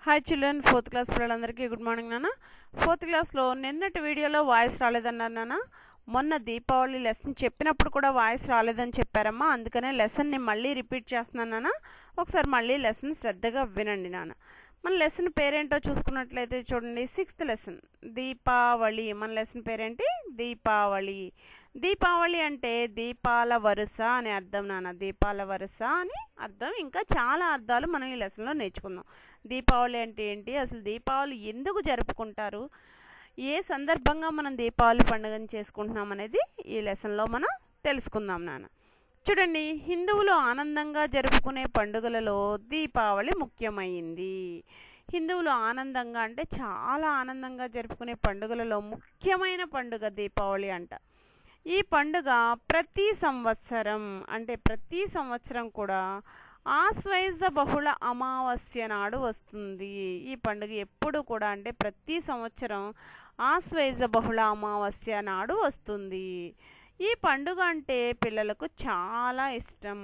hi children fourth class పిల్లలందరికీ good morning నాన్న fourth క్లాస్లో నిన్నటి వీడియోలో వాయిస్ రాలేదన్నారు నాన్న మొన్న దీపావళి లెసన్ చెప్పినప్పుడు కూడా వాయిస్ రాలేదని చెప్పారమ్మా అందుకనే లెసన్ని మళ్ళీ రిపీట్ చేస్తున్నాను నాన్న ఒకసారి మళ్ళీ లెసన్ శ్రద్ధగా వినండి నాన్న మన లెసన్ పేరేంటో చూసుకున్నట్లయితే చూడండి సిక్స్త్ లెసన్ దీపావళి మన లెసన్ పేరేంటి దీపావళి దీపావళి అంటే దీపాల వరుస అని అర్థం నాన్న దీపాల వరుస అని అర్థం ఇంకా చాలా అర్థాలు మనం ఈ లెసన్లో నేర్చుకుందాం దీపావళి అంటే ఏంటి అసలు దీపావళి ఎందుకు జరుపుకుంటారు ఏ సందర్భంగా మనం దీపావళి పండుగను చేసుకుంటున్నాం అనేది ఈ లెసన్లో మనం తెలుసుకుందాం నాన్న చూడండి హిందువులు ఆనందంగా జరుపుకునే పండుగలలో దీపావళి ముఖ్యమైంది హిందువులు ఆనందంగా అంటే చాలా ఆనందంగా జరుపుకునే పండుగలలో ముఖ్యమైన పండుగ దీపావళి అంట ఈ పండుగ ప్రతి సంవత్సరం అంటే ప్రతి సంవత్సరం కూడా ఆశ్వైజ బహుళ అమావాస్య నాడు వస్తుంది ఈ పండుగ ఎప్పుడు కూడా అంటే ప్రతి సంవత్సరం ఆశ్వైజ బహుళ అమావాస్య నాడు వస్తుంది ఈ పండుగ అంటే పిల్లలకు చాలా ఇష్టం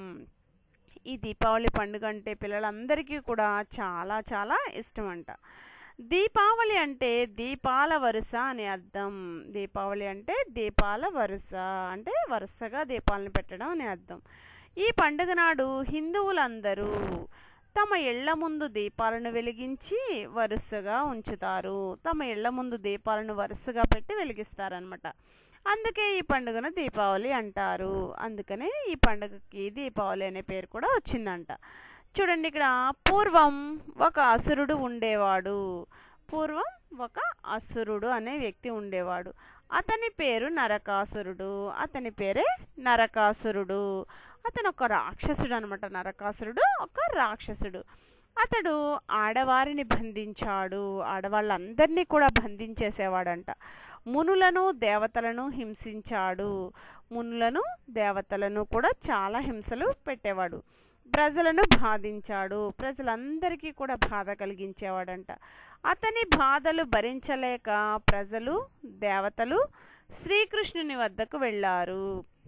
ఈ దీపావళి పండుగ అంటే పిల్లలందరికీ కూడా చాలా చాలా ఇష్టం అంట దీపావళి అంటే దీపాల వరుస అని అర్థం దీపావళి అంటే దీపాల వరుస అంటే వరుసగా దీపాలను పెట్టడం అని అర్థం ఈ పండుగ నాడు హిందువులందరూ తమ ఇళ్ల ముందు దీపాలను వెలిగించి వరుసగా ఉంచుతారు తమ ఇళ్ల ముందు దీపాలను వరుసగా పెట్టి వెలిగిస్తారనమాట అందుకే ఈ పండుగను దీపావళి అంటారు అందుకనే ఈ పండుగకి దీపావళి అనే పేరు కూడా వచ్చిందంట చూడండి ఇక్కడ పూర్వం ఒక అసురుడు ఉండేవాడు పూర్వం ఒక అసురుడు అనే వ్యక్తి ఉండేవాడు అతని పేరు నరకాసురుడు అతని పేరే నరకాసురుడు అతను ఒక రాక్షసుడు అనమాట నరకాసురుడు ఒక రాక్షసుడు అతడు ఆడవారిని బంధించాడు ఆడవాళ్ళందరినీ కూడా బంధించేసేవాడంట మునులను దేవతలను హింసించాడు మునులను దేవతలను కూడా చాలా హింసలు పెట్టేవాడు ప్రజలను బాధించాడు ప్రజలందరికీ కూడా బాధ కలిగించేవాడంట అతని బాధలు భరించలేక ప్రజలు దేవతలు శ్రీకృష్ణుని వద్దకు వెళ్ళారు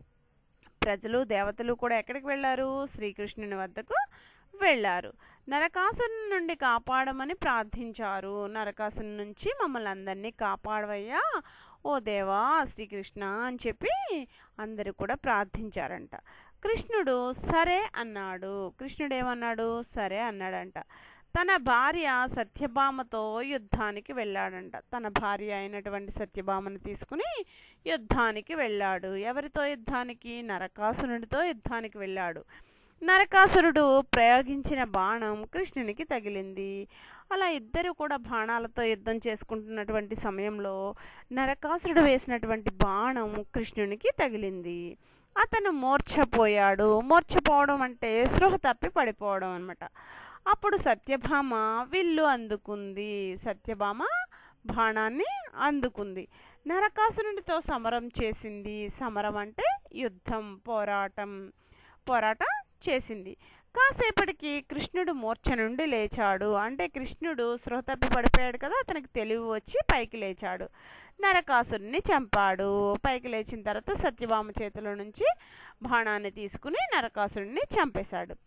ప్రజలు దేవతలు కూడా ఎక్కడికి వెళ్ళారు శ్రీకృష్ణుని వద్దకు వెళ్ళారు నరకాసుని నుండి కాపాడమని ప్రార్థించారు నరకాసుని నుంచి మమ్మల్ని అందరినీ కాపాడవయ్యా ఓ దేవా శ్రీకృష్ణ అని చెప్పి అందరూ కూడా ప్రార్థించారంట కృష్ణుడు సరే అన్నాడు కృష్ణుడు ఏమన్నాడు సరే అన్నాడంట తన భార్య సత్యభామతో యుద్ధానికి వెళ్ళాడంట తన భార్య అయినటువంటి సత్యభామను తీసుకుని యుద్ధానికి వెళ్ళాడు ఎవరితో యుద్ధానికి నరకాసురుడితో యుద్ధానికి వెళ్ళాడు నరకాసురుడు ప్రయోగించిన బాణం కృష్ణునికి తగిలింది అలా ఇద్దరు కూడా బాణాలతో యుద్ధం చేసుకుంటున్నటువంటి సమయంలో నరకాసురుడు వేసినటువంటి బాణం కృష్ణునికి తగిలింది అతను మూర్ఛపోయాడు మూర్ఛపోవడం అంటే స్పృహ తప్పి పడిపోవడం అనమాట అప్పుడు సత్యభామ విల్లు అందుకుంది సత్యభామ బాణాన్ని అందుకుంది నరకాసురుడితో సమరం చేసింది సమరం అంటే యుద్ధం పోరాటం పోరాటం చేసింది కాసేపటికి కృష్ణుడు మూర్ఛ నుండి లేచాడు అంటే కృష్ణుడు స్పృహ తప్పి పడిపోయాడు కదా అతనికి తెలివి వచ్చి పైకి లేచాడు నరకాసురుని చంపాడు పైకి లేచిన తర్వాత సత్యభామ చేతిలో నుంచి బాణాన్ని తీసుకుని నరకాసురుడిని చంపేశాడు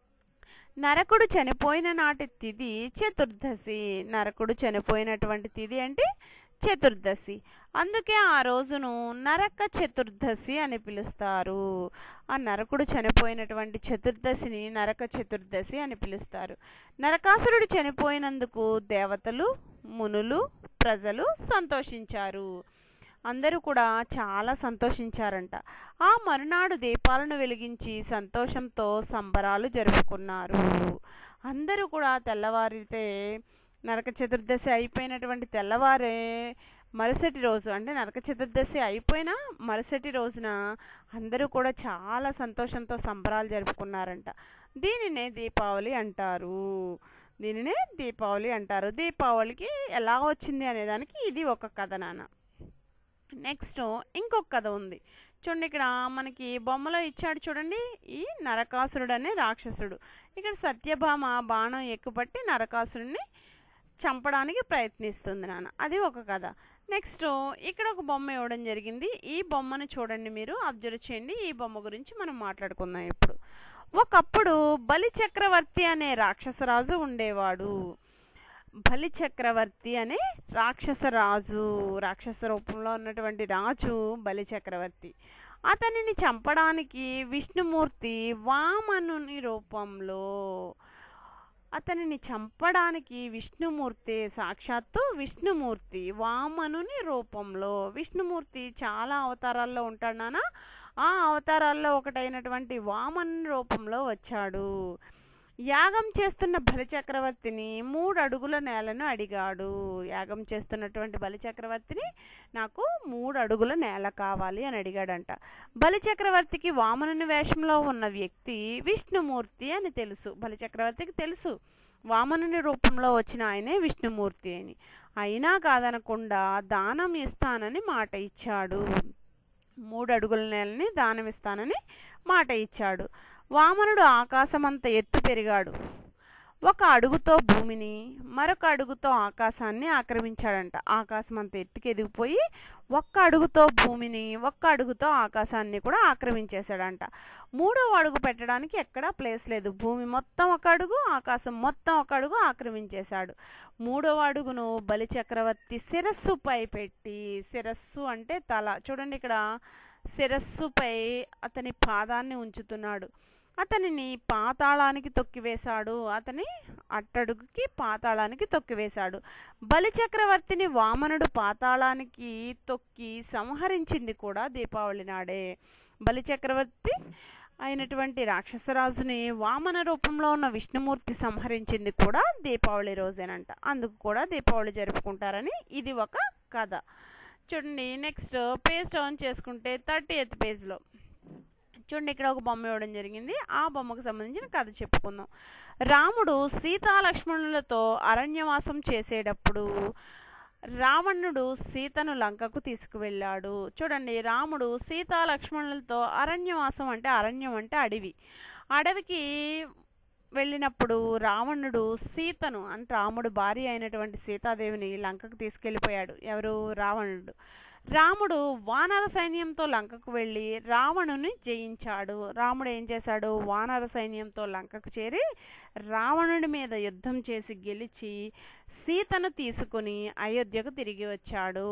నరకుడు చనిపోయిన నాటి తిథి చతుర్దశి నరకుడు చనిపోయినటువంటి తిథి అంటే చతుర్దశి అందుకే ఆ రోజును నరక చతుర్దశి అని పిలుస్తారు ఆ నరకుడు చనిపోయినటువంటి చతుర్దశిని నరక చతుర్దశి అని పిలుస్తారు నరకాసురుడు చనిపోయినందుకు దేవతలు మునులు ప్రజలు సంతోషించారు అందరూ కూడా చాలా సంతోషించారంట ఆ మరునాడు దీపాలను వెలిగించి సంతోషంతో సంబరాలు జరుపుకున్నారు అందరూ కూడా తెల్లవారితే నరక చతుర్దశి అయిపోయినటువంటి తెల్లవారే మరుసటి రోజు అంటే నరక చతుర్దశి అయిపోయిన మరుసటి రోజున అందరూ కూడా చాలా సంతోషంతో సంబరాలు జరుపుకున్నారంట దీనినే దీపావళి అంటారు దీనినే దీపావళి అంటారు దీపావళికి ఎలా వచ్చింది అనేదానికి ఇది ఒక కథ నాన్న నెక్స్ట్ ఇంకొక కథ ఉంది చూడండి ఇక్కడ మనకి బొమ్మలో ఇచ్చాడు చూడండి ఈ నరకాసురుడు అనే రాక్షసుడు ఇక్కడ సత్యభామ బాణం ఎక్కుపట్టి నరకాసురుడిని చంపడానికి ప్రయత్నిస్తుంది నాన్న అది ఒక కథ నెక్స్ట్ ఇక్కడ ఒక బొమ్మ ఇవ్వడం జరిగింది ఈ బొమ్మను చూడండి మీరు అబ్జర్వ్ చేయండి ఈ బొమ్మ గురించి మనం మాట్లాడుకుందాం ఇప్పుడు ఒకప్పుడు బలి చక్రవర్తి అనే రాక్షసరాజు ఉండేవాడు బలి చక్రవర్తి అనే రాక్షస రాజు రాక్షస రూపంలో ఉన్నటువంటి రాజు బలి చక్రవర్తి అతనిని చంపడానికి విష్ణుమూర్తి వామనుని రూపంలో అతనిని చంపడానికి విష్ణుమూర్తి సాక్షాత్తు విష్ణుమూర్తి వామనుని రూపంలో విష్ణుమూర్తి చాలా అవతారాల్లో ఉంటాడు నాన్న ఆ అవతారాల్లో ఒకటైనటువంటి వామన్ రూపంలో వచ్చాడు యాగం చేస్తున్న బలిచక్రవర్తిని మూడు అడుగుల నేలను అడిగాడు యాగం చేస్తున్నటువంటి బలిచక్రవర్తిని నాకు మూడు అడుగుల నేల కావాలి అని అడిగాడంట బలిచక్రవర్తికి వామనుని వేషంలో ఉన్న వ్యక్తి విష్ణుమూర్తి అని తెలుసు బలిచక్రవర్తికి తెలుసు వామనుని రూపంలో వచ్చిన ఆయనే విష్ణుమూర్తి అని అయినా కాదనకుండా దానం ఇస్తానని మాట ఇచ్చాడు మూడు అడుగుల నేలని దానం ఇస్తానని మాట ఇచ్చాడు వామనుడు ఆకాశమంత ఎత్తు పెరిగాడు ఒక అడుగుతో భూమిని మరొక అడుగుతో ఆకాశాన్ని ఆక్రమించాడంట ఆకాశం అంత ఎత్తుకి ఎదిగిపోయి ఒక్క అడుగుతో భూమిని ఒక్క అడుగుతో ఆకాశాన్ని కూడా ఆక్రమించేశాడంట మూడవ అడుగు పెట్టడానికి ఎక్కడా ప్లేస్ లేదు భూమి మొత్తం ఒక అడుగు ఆకాశం మొత్తం ఒక అడుగు ఆక్రమించేశాడు మూడవ అడుగును బలి చక్రవర్తి శిరస్సుపై పెట్టి శిరస్సు అంటే తల చూడండి ఇక్కడ శిరస్సుపై అతని పాదాన్ని ఉంచుతున్నాడు అతనిని పాతాళానికి తొక్కివేశాడు అతని అట్టడుగుకి పాతాళానికి తొక్కివేశాడు బలిచక్రవర్తిని వామనుడు పాతాళానికి తొక్కి సంహరించింది కూడా దీపావళి నాడే బలిచక్రవర్తి అయినటువంటి రాక్షసరాజుని వామన రూపంలో ఉన్న విష్ణుమూర్తి సంహరించింది కూడా దీపావళి రోజేనంట అందుకు కూడా దీపావళి జరుపుకుంటారని ఇది ఒక కథ చూడండి నెక్స్ట్ పేజ్ ఆన్ చేసుకుంటే థర్టీ ఎత్ పేజ్లో చూడండి ఇక్కడ ఒక బొమ్మ ఇవ్వడం జరిగింది ఆ బొమ్మకు సంబంధించిన కథ చెప్పుకుందాం రాముడు సీతాలక్ష్మణులతో అరణ్యవాసం చేసేటప్పుడు రావణుడు సీతను లంకకు తీసుకువెళ్ళాడు చూడండి రాముడు సీతాలక్ష్మణులతో అరణ్యవాసం అంటే అరణ్యం అంటే అడవి అడవికి వెళ్ళినప్పుడు రావణుడు సీతను అంటే రాముడు భార్య అయినటువంటి సీతాదేవిని లంకకు తీసుకెళ్ళిపోయాడు ఎవరు రావణుడు రాముడు వానర సైన్యంతో లంకకు వెళ్ళి రావణుని జయించాడు రాముడు ఏం చేశాడు వానర సైన్యంతో లంకకు చేరి రావణుడి మీద యుద్ధం చేసి గెలిచి సీతను తీసుకుని అయోధ్యకు తిరిగి వచ్చాడు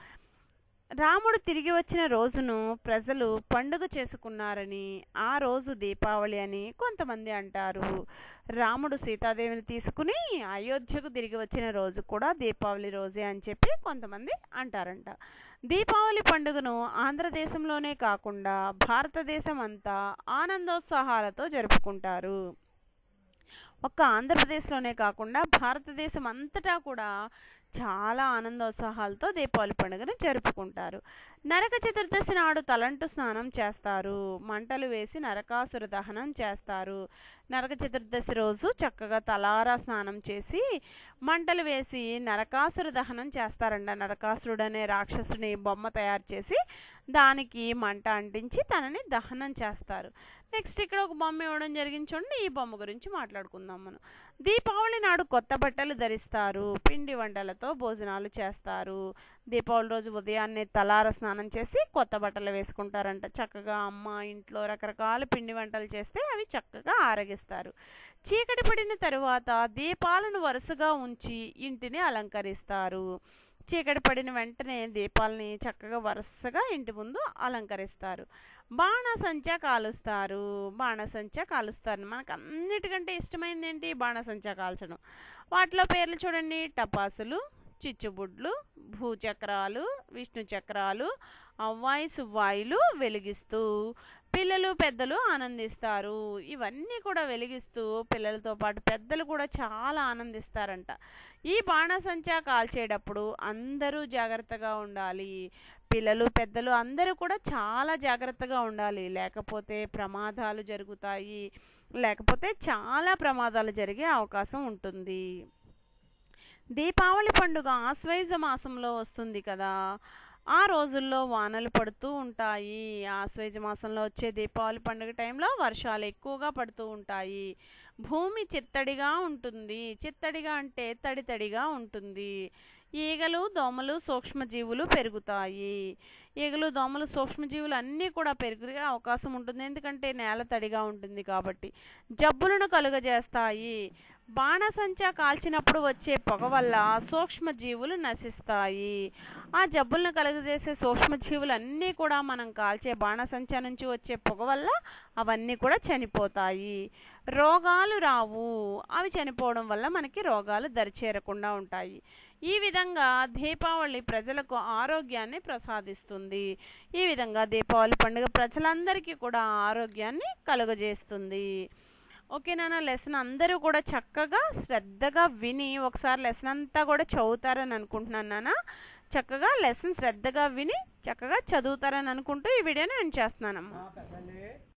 రాముడు తిరిగి వచ్చిన రోజును ప్రజలు పండుగ చేసుకున్నారని ఆ రోజు దీపావళి అని కొంతమంది అంటారు రాముడు సీతాదేవిని తీసుకుని అయోధ్యకు తిరిగి వచ్చిన రోజు కూడా దీపావళి రోజే అని చెప్పి కొంతమంది అంటారంట దీపావళి పండుగను ఆంధ్రదేశంలోనే కాకుండా భారతదేశం అంతా ఆనందోత్సాహాలతో జరుపుకుంటారు ఒక్క ఆంధ్రప్రదేశ్లోనే కాకుండా భారతదేశం అంతటా కూడా చాలా ఆనందోత్సాహాలతో దీపావళి పండుగను జరుపుకుంటారు నరక చతుర్దశి నాడు తలంటు స్నానం చేస్తారు మంటలు వేసి నరకాసుర దహనం చేస్తారు నరక చతుర్దశి రోజు చక్కగా తలారా స్నానం చేసి మంటలు వేసి నరకాసుర దహనం చేస్తారంట నరకాసురుడు అనే రాక్షసుని బొమ్మ తయారు చేసి దానికి మంట అంటించి తనని దహనం చేస్తారు నెక్స్ట్ ఇక్కడ ఒక బొమ్మ ఇవ్వడం జరిగింది చూడండి ఈ బొమ్మ గురించి మాట్లాడుకుందాం మనం దీపావళి నాడు కొత్త బట్టలు ధరిస్తారు పిండి వంటలతో భోజనాలు చేస్తారు దీపావళి రోజు ఉదయాన్నే తలార స్నానం చేసి కొత్త బట్టలు వేసుకుంటారంట చక్కగా అమ్మ ఇంట్లో రకరకాల పిండి వంటలు చేస్తే అవి చక్కగా ఆరగిస్తారు చీకటి పడిన తరువాత దీపాలను వరుసగా ఉంచి ఇంటిని అలంకరిస్తారు చీకటి పడిన వెంటనే దీపాలని చక్కగా వరుసగా ఇంటి ముందు అలంకరిస్తారు బాణసంచా కాలుస్తారు బాణసంచా కాలుస్తారు మనకు అన్నిటికంటే ఇష్టమైంది ఏంటి బాణసంచా కాల్చడం వాటిలో పేర్లు చూడండి టపాసులు చిచ్చుబుడ్లు భూచక్రాలు విష్ణు చక్రాలు అవ్వాయి సువ్వాయిలు వెలిగిస్తూ పిల్లలు పెద్దలు ఆనందిస్తారు ఇవన్నీ కూడా వెలిగిస్తూ పిల్లలతో పాటు పెద్దలు కూడా చాలా ఆనందిస్తారంట ఈ బాణసంచా కాల్చేటప్పుడు అందరూ జాగ్రత్తగా ఉండాలి పిల్లలు పెద్దలు అందరూ కూడా చాలా జాగ్రత్తగా ఉండాలి లేకపోతే ప్రమాదాలు జరుగుతాయి లేకపోతే చాలా ప్రమాదాలు జరిగే అవకాశం ఉంటుంది దీపావళి పండుగ ఆశ్వయుజ మాసంలో వస్తుంది కదా ఆ రోజుల్లో వానలు పడుతూ ఉంటాయి ఆశ్వయుజ మాసంలో వచ్చే దీపావళి పండుగ టైంలో వర్షాలు ఎక్కువగా పడుతూ ఉంటాయి భూమి చిత్తడిగా ఉంటుంది చిత్తడిగా అంటే తడి తడిగా ఉంటుంది ఈగలు దోమలు సూక్ష్మజీవులు పెరుగుతాయి ఈగలు దోమలు సూక్ష్మజీవులు అన్నీ కూడా పెరిగే అవకాశం ఉంటుంది ఎందుకంటే నేల తడిగా ఉంటుంది కాబట్టి జబ్బులను కలుగజేస్తాయి బాణసంచా కాల్చినప్పుడు వచ్చే పొగ వల్ల సూక్ష్మజీవులు నశిస్తాయి ఆ జబ్బులను కలుగజేసే సూక్ష్మజీవులు అన్నీ కూడా మనం కాల్చే బాణసంచా నుంచి వచ్చే పొగ వల్ల అవన్నీ కూడా చనిపోతాయి రోగాలు రావు అవి చనిపోవడం వల్ల మనకి రోగాలు దరిచేరకుండా ఉంటాయి ఈ విధంగా దీపావళి ప్రజలకు ఆరోగ్యాన్ని ప్రసాదిస్తుంది ఈ విధంగా దీపావళి పండుగ ప్రజలందరికీ కూడా ఆరోగ్యాన్ని కలుగజేస్తుంది ఓకేనా లెసన్ అందరూ కూడా చక్కగా శ్రద్ధగా విని ఒకసారి లెసన్ అంతా కూడా చదువుతారని అనుకుంటున్నాను నాన్న చక్కగా లెసన్ శ్రద్ధగా విని చక్కగా చదువుతారని అనుకుంటూ ఈ వీడియోని ఎండ్ చేస్తున్నానమ్మా తల్లి